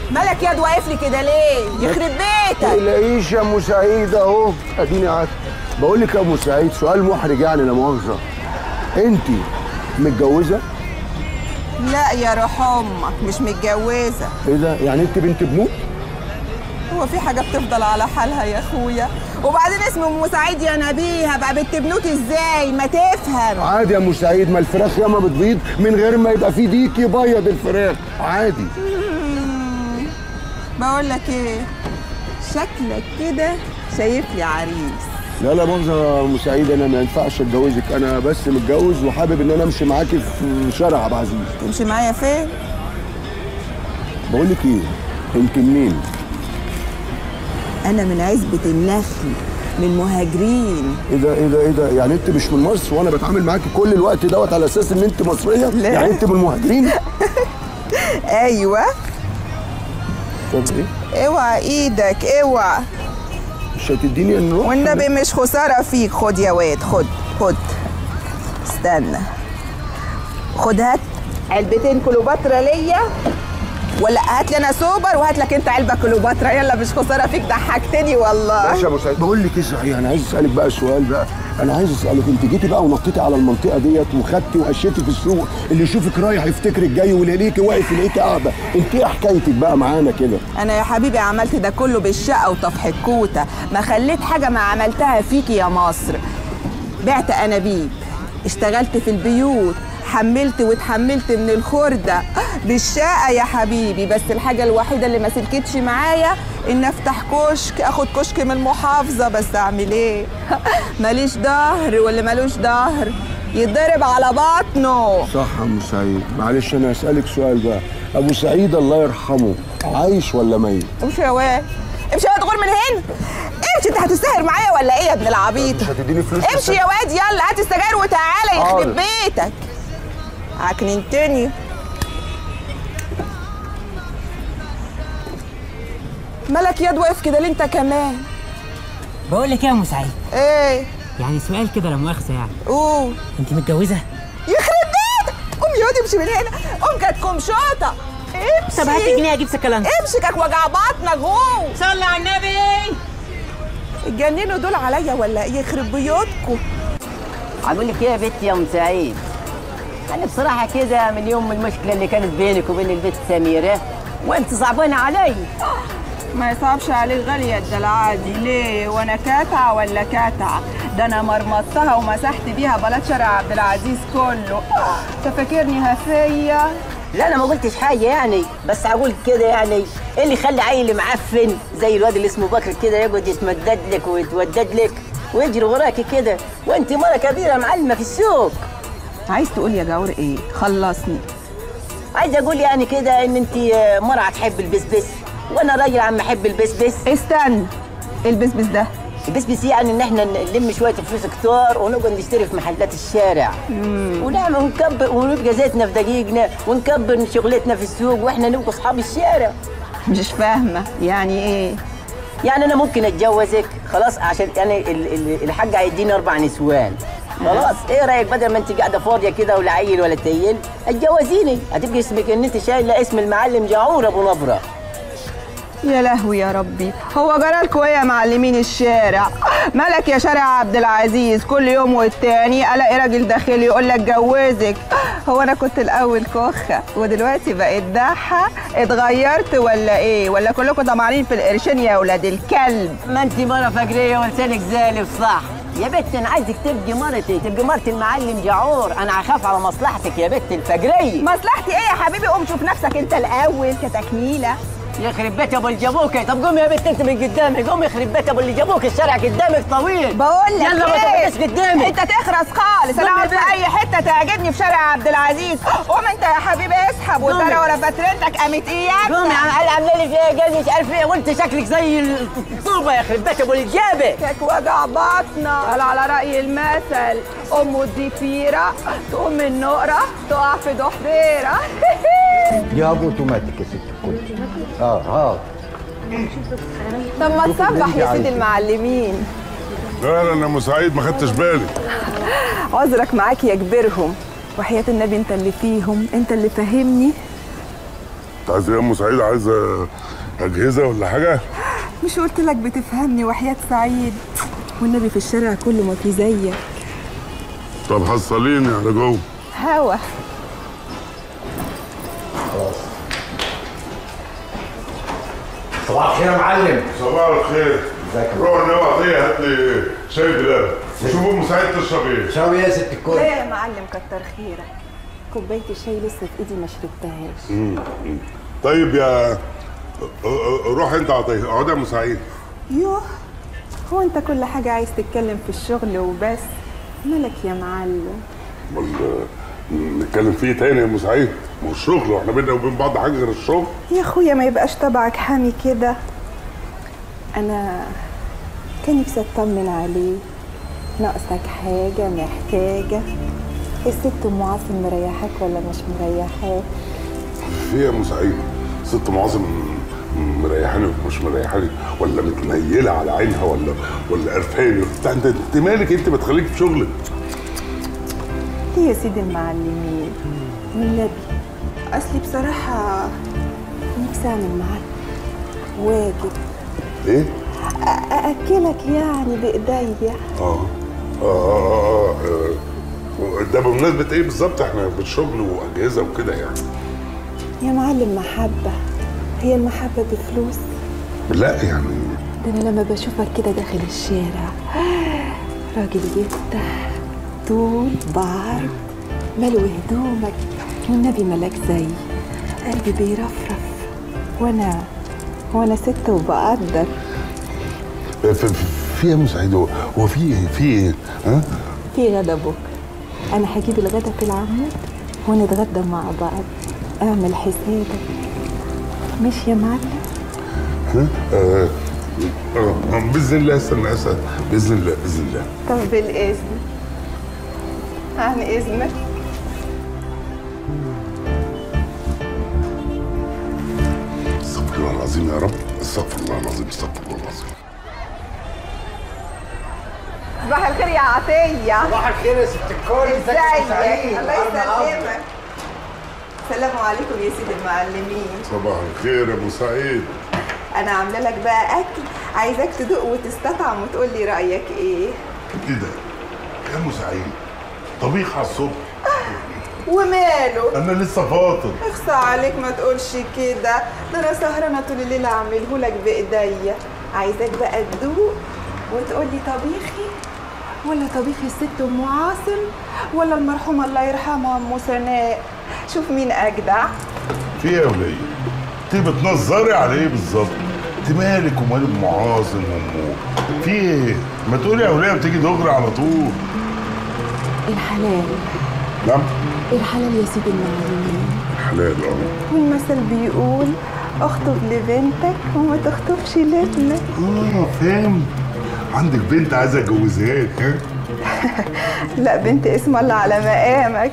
مالك ياد واقف لي كده ليه يخرب بيتك تلاقيش يا ام سعيد اهو اديني قاعد بقول لك يا ام سعيد سؤال محرج يعني لا مؤاخذه انت متجوزه لا يا روح امك مش متجوزه ايه ده يعني انت بنت بنوت هو في حاجه بتفضل على حالها يا اخويا وبعدين اسم ام سعيد يا نبيها بقى بنت بنوت ازاي ما تفهم عادي يا ام سعيد ما الفراخ ياما بتبيض من غير ما يبقى في ديك يبيض الفراخ عادي بقول لك ايه شكلك كده شايف لي عريس لا لا مؤاخذه يا ام سعيد انا ما ينفعش اتجوزك انا بس متجوز وحابب ان انا امشي معاكي في شارع عبد العزيز تمشي معايا فين بقول لك ايه انت منين انا من عزبه النخل من مهاجرين ايه ده ايه ده ايه ده يعني انت مش من مصر وانا بتعامل معاكي كل الوقت دوت على اساس ان انت مصريه لا. يعني انت من المهاجرين ايوه طب ايه اوعى ايدك اوعى مش هتديني نروح والنبي مش خساره فيك خد يا واد خد خد استنى خد هات علبتين كليوباترا ليا ولا هات لي انا سوبر وهات لك انت علبه كليوباترا يلا مش خساره فيك ضحكتني والله ماشي يا ابو سعيد بقول لك ايه صحيح انا عايز اسالك بقى سؤال بقى انا عايز اسالك انت جيتي بقى ونطيتي على المنطقه ديت وخدتي وقشيتي في السوق اللي يشوفك رايح يفتكرك جاي واللي يلاقيكي واقف يلاقيكي قاعده انت ايه حكايتك بقى معانا كده انا يا حبيبي عملت ده كله بالشقه وطفح الكوته ما خليت حاجه ما عملتها فيكي يا مصر بعت انابيب اشتغلت في البيوت حملت واتحملت من الخردة بالشقة يا حبيبي بس الحاجة الوحيدة اللي ما سلكتش معايا ان افتح كشك اخد كشك من المحافظة بس اعمل ايه ماليش ظهر واللي مالوش ظهر يتضرب على بطنه صح يا ام سعيد معلش انا اسالك سؤال بقى ابو سعيد الله يرحمه عايش ولا ميت امشي يا واد امشي يا واد غور من هنا امشي انت هتستهر معايا ولا ايه يا ابن العبيط مش هتديني فلوس امشي يا واد يلا هات السجاير وتعالى يخرب حاضر. بيتك عكننتني مالك ياد واقف كده ليه انت كمان بقول لك ايه يا ام سعيد ايه يعني سؤال كده لا مؤاخذه يعني قول انت متجوزه يخرب بيتك قوم يا واد امشي من هنا قوم كانت كمشوطه امشي طب هات جنيه اجيب سكلانس امشي كاك وجع بطنك قوم صلي على النبي اتجننوا دول عليا ولا ايه يخرب بيوتكم عامل لك ايه يا بنتي يا ام سعيد انا بصراحه كده من يوم المشكله اللي كانت بينك وبين البنت سميره وانت صعبانه علي ما يصعبش عليك غالية الدلعة دي ليه وانا كاتعة ولا كاتعة ده انا مرمطتها ومسحت بيها بلد شارع عبد العزيز كله انت فاكرني هفية لا انا ما قلتش حاجه يعني بس اقول كده يعني ايه اللي يخلي عيل معفن زي الواد اللي اسمه بكر كده يقعد يتمدد لك ويتودد لك ويجري وراكي كده وانت مره كبيره معلمه في السوق عايز تقول يا جور ايه خلصني عايز اقول يعني كده ان انت مره هتحب البسبس وانا راجل عم احب البسبس استنى إيه البسبس ده البسبس يعني ان احنا نلم شويه فلوس كتار ونقعد نشتري في محلات الشارع ونعمل ونكبر ونبقى زيتنا في دقيقنا ونكبر شغلتنا في السوق واحنا نبقى اصحاب الشارع مش فاهمة يعني ايه يعني انا ممكن اتجوزك خلاص عشان يعني ال- ال- الحاج هيديني اربع نسوان خلاص ايه رايك بدل ما انت قاعده فاضيه كده ولا عيل ولا تيل اتجوزيني هتبقي اسمك ان انت شايله اسم المعلم جعور ابو نبره يا لهوي يا ربي هو جرالكوا ايه يا معلمين الشارع مالك يا شارع عبد العزيز كل يوم والتاني الاقي راجل داخلي يقول لك جوزك هو انا كنت الاول كخه ودلوقتي بقيت دحه اتغيرت ولا ايه ولا كلكم طمعانين في القرشين يا ولاد الكلب ما انت مره فجريه ولسانك زالف صح يا بت انا عايزك تبقي مرتي تبقي مرت المعلم جعور انا هخاف على مصلحتك يا بت الفجريه مصلحتي ايه يا حبيبي قوم شوف نفسك انت الاول كتكميله يخرب بيت ابو اللي جابوك طب قومي يا بت انت من قدامي قومي يخرب بيت ابو اللي جابوك الشارع قدامك طويل بقول لك يلا ما ايه تبقاش قدامي انت تخرس خالص انا قومي اقعد في بقى. اي حته تعجبني في شارع عبد العزيز قوم انت يا حبيبي اسحب قومي. وترى ورا فترتك قامت اياك قومي عم عامله لي فيها قال مش عارف ايه وانت شكلك زي الطوبه يخرب بيت ابو اللي جابك كاك وجع بطنه قال على رأي المثل أم الضفيرة تقوم من النقرة تقع في ضحضيرة جواب اوتوماتيك يا ست الكل اه اه طب ما تصبح يا سيدي عايزة. المعلمين فعلا يا ام سعيد ما خدتش بالي عذرك معاك يا كبيرهم وحياة النبي انت اللي فيهم انت اللي فاهمني انت عايز ايه يا ام سعيد عايزه اجهزه ولا حاجه مش قلت لك بتفهمني وحياة سعيد والنبي في الشارع كله ما في زيك طب حصليني على جوه هوا صباح الخير يا معلم صباح الخير ازيك يا روح النبي عطيه هات لي شاي بلبن وشوف ام سعيد تشرب ايه شاوي ايه يا ست الكل لا يا معلم كتر خيرك كوباية الشاي لسه في ايدي ما شربتهاش طيب يا روح انت عطيه اقعد يا ام سعيد يوه هو انت كل حاجة عايز تتكلم في الشغل وبس مالك يا معلم امال نتكلم فيه تاني يا ام سعيد ما هو الشغل واحنا بينا وبين بعض حاجه غير الشغل يا اخويا ما يبقاش طبعك حامي كده انا كان نفسي اطمن عليه ناقصك حاجة محتاجة الست ام عاصم مريحاك ولا مش مريحاك في إيه يا ام سعيد ست معاصم مريحاني ومش مريحاني ولا متنيله على عينها ولا ولا قرفاني بتاع انت انت مالك انت بتخليك في شغلك ليه يا سيدي المعلمين والنبي اصلي بصراحة نفسي اعمل معاك واجب ايه؟ أ- أأكلك يعني بإيديا اه اه اه, آه, آه. ده بمناسبة ايه بالظبط احنا بالشغل واجهزة وكده يعني يا معلم محبة هي المحبة بفلوس لا يعني ده أنا لما بشوفك كده داخل الشارع راجل جدة طول بعرض ملو هدومك والنبي ملاك زي قلبي بيرفرف وأنا وأنا ست وبقدر في, في, في يا ام سعيد هو هو في ايه في ايه ها في غدا بكرة أنا هجيب الغدا في العمود ونتغدى مع بعض اعمل حسابك ماشي يا معلم ها آه. آه. باذن الله استنى اسال باذن الله باذن الله طب بالإذن عن إذنك استغفر الله العظيم يا رب استغفر الله العظيم استغفر الله العظيم صباح الخير يا عطية صباح الخير يا ست الكل ازيك يا ازيك سعيد الله يسلمك السلام عليكم يا سيدي المعلمين صباح الخير يا ابو سعيد انا عامله لك بقى اكل عايزاك تدوق وتستطعم وتقول لي رايك ايه ايه ده يا ابو سعيد طبيخ على الصبح وماله انا لسه فاطر اخصى عليك ما تقولش كده ده انا سهرانه طول الليل اعمله لك بايديا عايزاك بقى تدوق وتقول لي طبيخي ولا طبيخ الست ام عاصم ولا المرحومه الله يرحمها ام سناء شوف مين اجدع في ايه يا وليه؟ انت بتنظري على ايه بالظبط؟ انت مالك ومال ام عاصم وام في ايه؟ ما تقولي يا وليه بتيجي دغري على طول الحلال نعم الحلال يا سيدي المعلمين حلال اه والمثل بيقول اخطب لبنتك وما تخطبش لابنك اه فهمت عندك بنت عايزه اتجوزها لك ها؟ لا بنت اسم الله على مقامك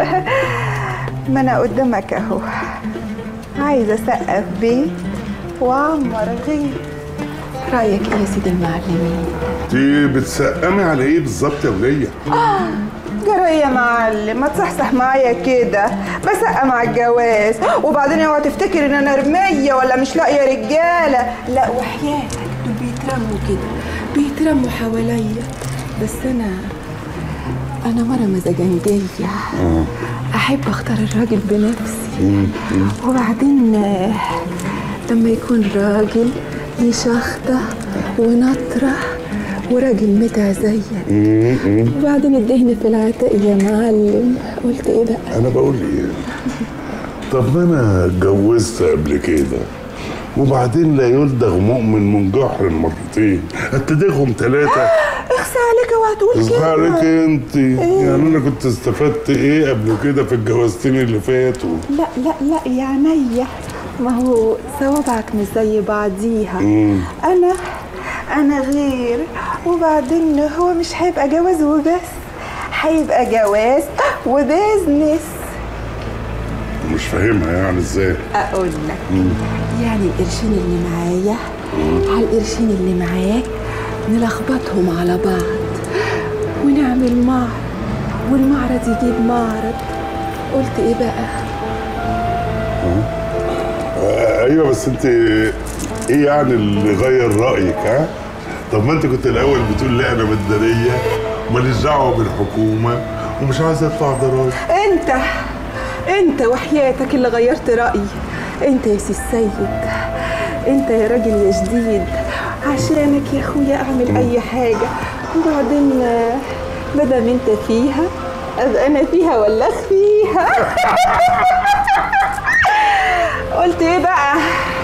ما انا قدامك اهو عايزه اسقف بيت واعمر غير رايك ايه يا سيدي المعلمين انت بتسقمي على ايه بالظبط يا وليه؟ جرى يا معلم ما تصحصح معايا كده بسقى مع الجواز وبعدين اوعى تفتكر ان انا رميه ولا مش لاقيه رجاله لا وحياتك دول بيترموا كده بيترموا حواليا بس انا انا مرة مزاجنجية احب اختار الراجل بنفسي وبعدين آه، لما يكون راجل ليه شخطة ونطرة وراجل متع زيك وبعدين الدهن في العتاق يا معلم قلت ايه بقى انا بقول ايه؟ طب ما انا اتجوزت قبل كده وبعدين لا يلدغ مؤمن من جحر مرتين اتدغهم ثلاثه اخسى عليك اوعى تقول اصبح عليك كده انت يعني انا كنت استفدت ايه قبل كده في الجوازتين اللي فاتوا لا لا لا يا عينيا ما هو صوابعك مش زي بعضيها انا انا غير وبعدين هو مش هيبقى جواز وبس هيبقى جواز وبيزنس مش فاهمها يعني ازاي اقول لك يعني القرشين اللي معايا على القرشين اللي معاك نلخبطهم على بعض ونعمل معرض والمعرض يجيب معرض قلت ايه بقى ايوه بس انت ايه يعني اللي غير رايك ها طب ما انت كنت الاول بتقول لا انا مدنيه وماليش دعوه بالحكومه ومش عايز ادفع ضرايب انت انت وحياتك اللي غيرت رايي انت يا سي السيد انت يا راجل يا جديد عشانك يا اخويا اعمل اي حاجه وبعدين آه، مادام انت فيها ابقى انا فيها ولا اخفيها قلت ايه بقى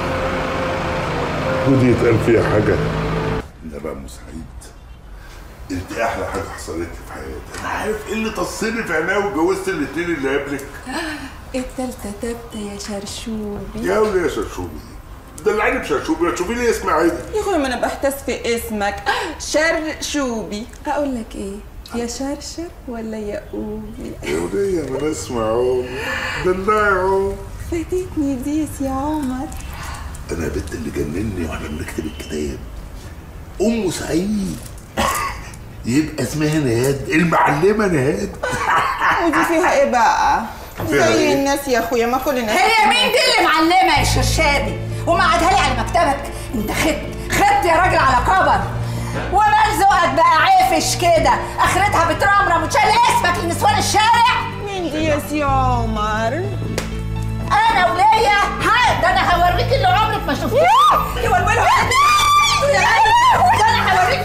ودي يتقال فيها حاجه لا بقى ام سعيد انت احلى حاجه حصلت لي في حياتي انا عارف ايه اللي تصني في عينيا واتجوزت الاثنين اللي قبلك التالتة تابتة يا شرشوبي يا وليه يا شرشوبي ده اللي عيني بشرشوبي تشوفي لي اسم عادي يا اخويا ما انا بحتاس في اسمك شرشوبي اقول لك ايه يا شرشر ولا يا قوبي يا وليه انا اسمع اهو دلعوا فاتتني ديس يا عمر انا يا بنت اللي جنني واحنا بنكتب الكتاب ام سعيد يبقى اسمها نهاد المعلمه نهاد ودي فيها ايه بقى فيها زي إيه؟ الناس يا اخويا ما كل الناس هي مين دي اللي معلمه يا شرشابي ومقعدها لي على مكتبك انت خدت خدت يا راجل على كبر ومرزقك بقى عفش كده اخرتها بترمرم وتشال اسمك لنسوان الشارع مين دي يا سي عمر انا وليا ها ده انا هوريك اللي عمرك ما شفتيه يولولوا يا راجل ده انا هوريك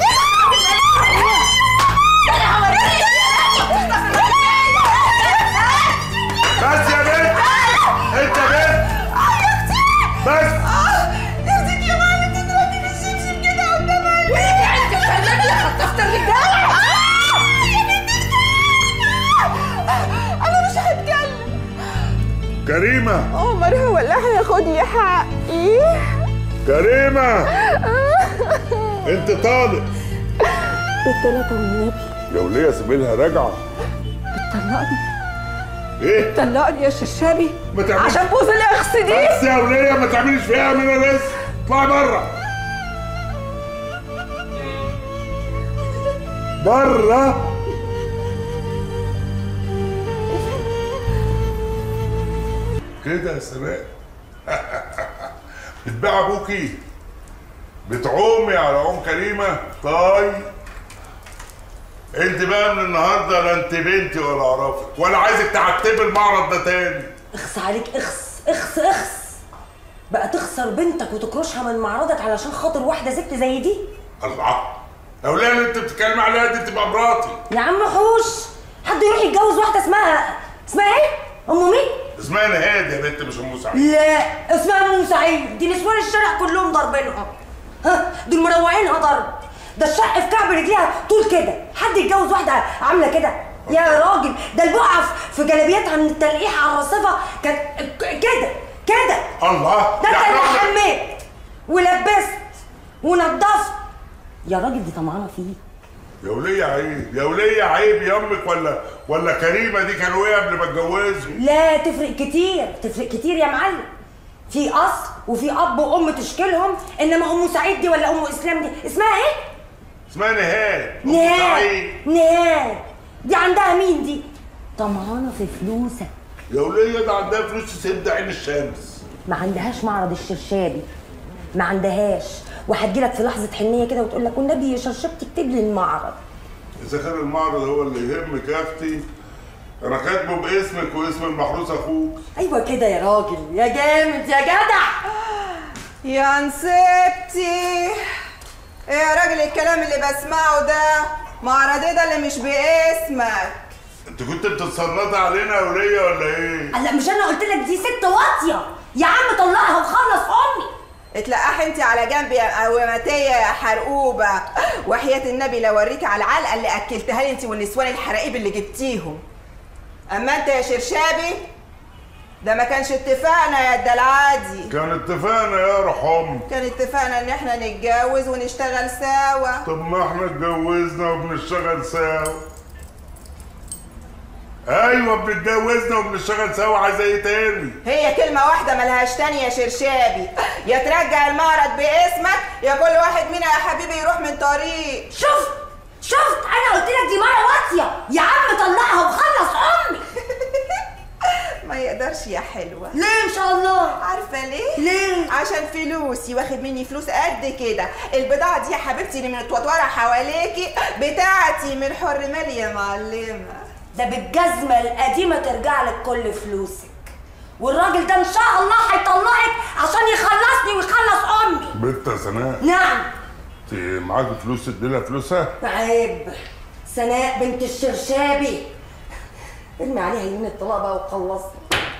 ده انا هوريك بس يا بنت انت بنت بس يرضيك يا معلم تضربني بالشبشب كده قدام عيني ويجي انت تكلمني خطفت الرجاله انا مش هتكلم كريمه عمر هو اللي هياخدني حقي كريمه انت طالق بالثلاثة والنبي يا وليه سيبيلها راجعه طلقني ايه طلقني يا شرشابي ما تعملش عشان بوز الاخس دي بس يا وليه ما تعمليش فيها من الرزق اطلعي بره بره كده يا سناء بتبيع ابوكي بتعومي على عوم كريمه طيب انت بقى من النهارده لا انت بنتي ولا اعرفك ولا عايزك تعتبي المعرض ده تاني اخس عليك اخس اخس اخس بقى تخسر بنتك وتكرشها من معرضك علشان خاطر واحده ست زي دي الله يا وليه اللي انت بتتكلم عليها دي تبقى مراتي يا عم حوش حد يروح يتجوز واحده اسمها اسمها ايه ام مين اسمها نهاد يا بنت مش ام سعيد لا اسمها ام سعيد دي نسوان الشارع كلهم ضاربينها ها دول مروعينها ضرب ده الشق في كعب رجليها طول كده حد يتجوز واحده عامله كده يا راجل ده البقعه في- في جلابيتها من التلقيح على الرصيفه كانت ك- كده كده الله ده انت يعني اللي واحدة- حميت ولبست ونضفت يا راجل دي طمعانه فيك يا وليه عيب يا وليه عيب يا امك ولا ولا كريمه دي كانوا ايه قبل ما اتجوزوا لا تفرق كتير تفرق كتير يا معلم في اصل وفي اب وام تشكيلهم انما ام سعيد دي ولا ام اسلام دي اسمها ايه اسمها نهاد ام نهاد سعيد نهاد دي عندها مين دي طمعانه في فلوسك يا وليه ده عندها فلوس تسد عين الشمس ما عندهاش معرض الشرشابي ما عندهاش وهتجيلك في لحظه حنيه كده وتقول لك والنبي يا شرشب تكتب لي المعرض اذا كان المعرض هو اللي يهمك يا اختي انا كاتبه باسمك واسم المحروس اخوك ايوه كده يا راجل يا جامد يا جدع يا نسيبتي ايه يا راجل الكلام اللي بسمعه ده معرض ايه ده اللي مش باسمك انت كنت بتتصنطي علينا يا وليه ولا ايه لا مش انا قلت لك دي ست واطيه يا عم طلقها وخلص امي اتلقاح انت على جنب يا قوامتيه يا حرقوبه وحياه النبي لو اوريك على العلقه اللي اكلتها لي انت والنسوان الحراقيب اللي جبتيهم اما انت يا شرشابي ده ما كانش اتفاقنا يا الدلعادي كان اتفقنا يا روح امك كان اتفاقنا ان احنا نتجوز ونشتغل سوا طب ما احنا اتجوزنا وبنشتغل سوا ايوه بنتجوزنا وبنشتغل سوا عايزه ايه تاني هي كلمة واحدة ملهاش تانية يا شرشابي يا ترجع المعرض باسمك يا كل واحد منا يا حبيبي يروح من طريق شفت شفت انا قلت لك دي مره واطيه يا عم طلقها وخلص امي ما يقدرش يا حلوة ليه ان شاء الله عارفة عارفه ليه ليه؟ عشان فلوسي واخد مني فلوس قد كده البضاعه دي يا حبيبتي اللي متوتوره حواليكي بتاعتي من حر مالي يا معلمه ده بالجزمة القديمة ترجع لك كل فلوسك والراجل ده ان شاء الله هيطلعك عشان يخلصني ويخلص امي بنت يا سناء نعم انت معاك فلوس تديلها فلوسها عيب سناء بنت الشرشابي ارمي عليها يمين الطلاق بقى وخلصني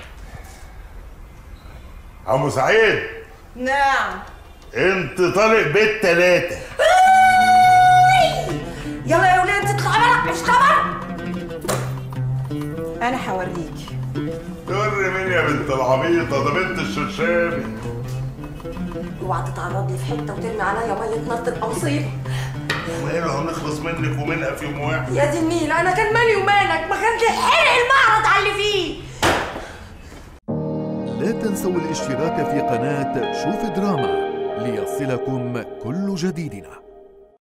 عمو سعيد نعم انت طالق بيت تلاتة يلا يا ولاد تطلع بقى مش طبعا انا هوريكي توري مين يا بنت العبيطة ده بنت الشرشابي اوعى تتعرض لي في حته وترمي عليا ميه نار تبقى مصيبه وايه لو هنخلص منك ومنها في يوم واحد يا دي النيل انا كان مالي ومالك ما كانش حرق المعرض على اللي فيه لا تنسوا الاشتراك في قناة شوف دراما ليصلكم كل جديدنا